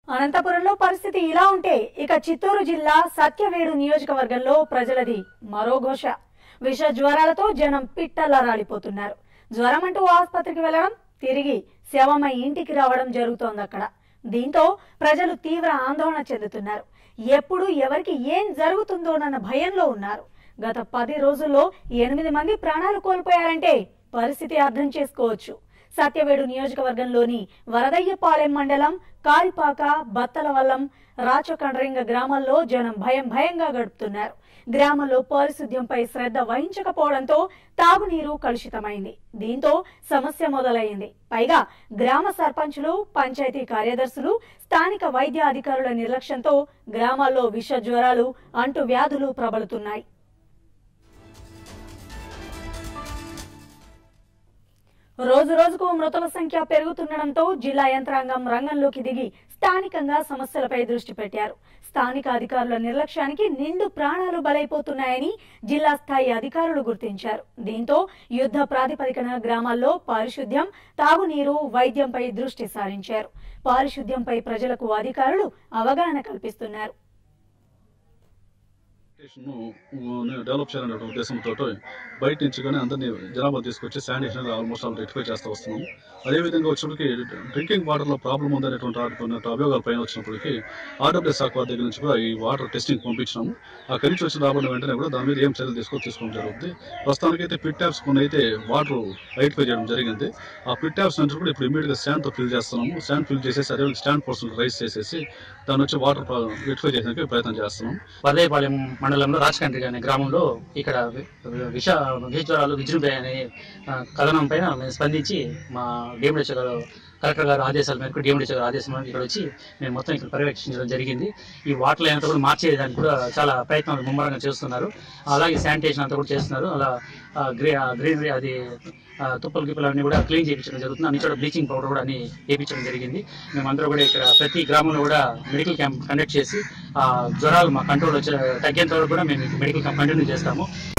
అనంతపురంలో పరిస్థితి ఇలా ఉంటే ఇక చిత్తూరు జిల్లా సత్యవేడు నియోజకవర్గంలో ప్రజలది మరో ఘోష విష జ్వరాలతో జనం పిట్టల్లా రాలిపోతున్నారు జ్వరం అంటూ ఆసుపత్రికి వెళ్లడం తిరిగి శవమై ఇంటికి రావడం జరుగుతోంది అక్కడ దీంతో ప్రజలు తీవ్ర ఆందోళన చెందుతున్నారు ఎప్పుడు ఎవరికి ఏం జరుగుతుందోనన్న భయంలో ఉన్నారు గత పది రోజుల్లో ఎనిమిది మంది ప్రాణాలు కోల్పోయారంటే పరిస్థితి అర్థం చేసుకోవచ్చు సత్యవేడు నియోజకవర్గంలోని వరదయ్యపాలెం మండలం కారిపాక బత్తలవల్లం రాచకండ్రింగ గ్రామాల్లో జనం భయం భయంగా గడుపుతున్నారు గ్రామంలో పారిశుద్ధ్యంపై శ్రద్ధ వహించకపోవడంతో తాగునీరు కలుషితమైంది దీంతో సమస్య మొదలైంది పైగా గ్రామ సర్పంచులు పంచాయతీ కార్యదర్శులు స్థానిక వైద్య అధికారుల నిర్లక్ష్యంతో గ్రామాల్లో విష జ్వరాలు అంటు వ్యాధులు ప్రబలుతున్నాయి రోజు రోజుకు మృతుల సంఖ్య పెరుగుతుండటంతో జిల్లా యంత్రాంగం రంగంలోకి దిగి స్థానికంగా సమస్యలపై దృష్టి పెట్టారు స్థానిక అధికారుల నిర్లక్ష్యానికి నిండు ప్రాణాలు బలైపోతున్నాయని జిల్లా స్థాయి అధికారులు గుర్తించారు దీంతో యుద్ధ ప్రాతిపదికన గ్రామాల్లో పారిశుద్ధ్యం తాగునీరు వైద్యంపై దృష్టి సారించారు పారిశుద్ధ్యంపై ప్రజలకు అధికారులు అవగాహన కల్పిస్తున్నారు ను డెవలప్ చేయాలనే ఉద్దేశంతో బయట నుంచి కానీ అందరినీ జనాభా తీసుకొచ్చి శానిటేషన్ ఆల్మోస్ట్ ఆల్ రెక్టిఫై చేస్తూ వస్తున్నాం అదేవిధంగా వచ్చినప్పటికి డ్రింకింగ్ వాటర్లో ప్రాబ్లం ఉందనేటువంటి ఆడుకున్నట్టు అభియోగాలు పైన వచ్చినప్పటికి ఆర్డబ్ల్యూఎస్ శాఖ వారి దగ్గర నుంచి కూడా ఈ వాటర్ టెస్టింగ్ పంపించినాము అక్కడి నుంచి వచ్చిన రాబడిన వెంటనే కూడా దాని మీద ఏం చర్యలు తీసుకొని తీసుకోవడం జరుగుతుంది ప్రస్తుతానికైతే పిట్ ట్యాప్స్ కొన్ని అయితే వాటర్ ఐడెంటిఫై చేయడం జరిగింది ఆ పిట్ ట్యాప్స్ నుంచి కూడా ఇప్పుడు ఇమీడియట్గా శాండ్తో ఫిల్ చేస్తున్నాము శాండ్ ఫిల్ చేసేసి అదే స్టాండ్ పోర్షన్ రైస్ చేసేసి దాని వచ్చి వాటర్ రెక్టిఫై చేయడానికి ప్రయత్నం చేస్తున్నాం వరదయపాలెం మండలంలో రాజకండ్రి అనే గ్రామంలో ఇక్కడ వి- విష విషజ్వరాలు విజృంభాయనే ఆ, కథనం పైన మేము స్పందించి మా డిఎండిహెచ్ గారు కలెక్టర్ గారు ఆదేశాల మేరకు డిఎండిహెచ్ గారు ఆదేశం మేరకు ఇక్కడ వచ్చి మేము మొత్తం ఇక్కడ పర్యవేక్షించడం జరిగింది ఈ వాటర్ అంతా కూడా మార్చేయడానికి కూడా చాలా ప్రయత్నాలు ముమ్మరంగా చేస్తున్నారు అలాగే శానిటేషన్ అంతా కూడా చేస్తున్నారు అలా ఆ, గ్రీ ఆ, గ్రీనరీ అది ఆ, తుప్పలు గిప్పలు అన్ని కూడా క్లీన్ చేయించడం జరుగుతుంది అన్ని చోట బ్లీచింగ్ పౌడర్ కూడా అన్ని వేయించడం జరిగింది మేమందరూ కూడా ఇక్కడ ప్రతి గ్రామంలో కూడా మెడికల్ క్యాంప్ కండక్ట్ చేసి ఆ జ్వరాలు మా కంట్రోల్ వచ్చే తగ్గేంత వరకు కూడా మేము మెడికల్ క్యాంప్ కంటిన్యూ చేస్తాము